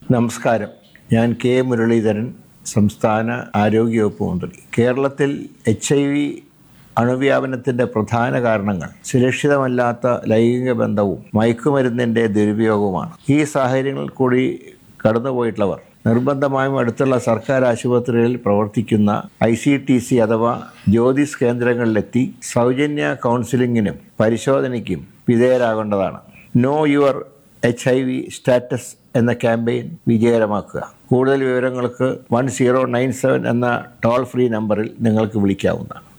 നമസ്കാരം ഞാൻ കെ മുരളീധരൻ സംസ്ഥാന ആരോഗ്യവകുപ്പ് മന്ത്രി കേരളത്തിൽ എച്ച് ഐ വി അണുവ്യാപനത്തിൻ്റെ പ്രധാന കാരണങ്ങൾ സുരക്ഷിതമല്ലാത്ത ലൈംഗിക ബന്ധവും മയക്കുമരുന്നിൻ്റെ ദുരുപയോഗവുമാണ് ഈ സാഹചര്യങ്ങളിൽ കൂടി കടന്നുപോയിട്ടുള്ളവർ നിർബന്ധമായും അടുത്തുള്ള സർക്കാർ ആശുപത്രികളിൽ പ്രവർത്തിക്കുന്ന ഐ സി ടി സി അഥവാ ജ്യോതിസ് കേന്ദ്രങ്ങളിലെത്തി സൗജന്യ കൗൺസിലിങ്ങിനും പരിശോധനയ്ക്കും വിധേയരാകേണ്ടതാണ് know your H I V status എന്ന ക്യാമ്പയിൻ വിജയകരമാക്കുക കൂടുതൽ വിവരങ്ങൾക്ക് വൺ സീറോ നയൻ സെവൻ എന്ന ടോൾ ഫ്രീ നമ്പറിൽ നിങ്ങൾക്ക് വിളിക്കാവുന്നതാണ്